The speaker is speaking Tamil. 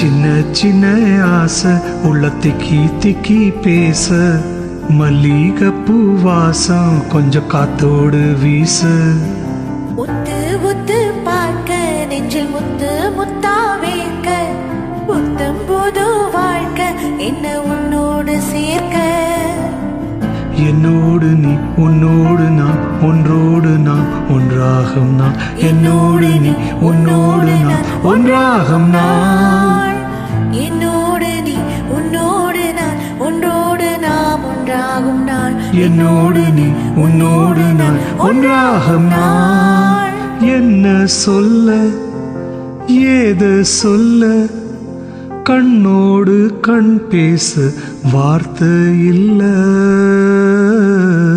சின்ன சின்ன ஆசை உள்ள திக்கி திக்கி பேச மல்லிகைப்பூ வாசம் கொஞ்சம் காத்தோடு வீசு ஒத்து ஒத்து பார்க்க நெஞ்சில் முத்து முத்தா வேர்க்க புத்தம் புது வாழ்க்கை என்ன உன்னோடு சேர்க்க என்னோடு நீ உன்னோடு நான் ஒன்றோடு நான் ஒன்றாகும் நான் என்னோடு நீ உன்னோடு நான் ஒன்றாகும் நான் என்னோடு நீ உன்னோடு நான் ஒன்றோடு நாம் ஒன்றாகும் நாள் என்னோடு நீ உன்னோடு நான் ஒன்றாகும் நான் என்ன சொல்ல ஏது சொல்ல கண்ணோடு கண் பேச வார்த்தை இல்லை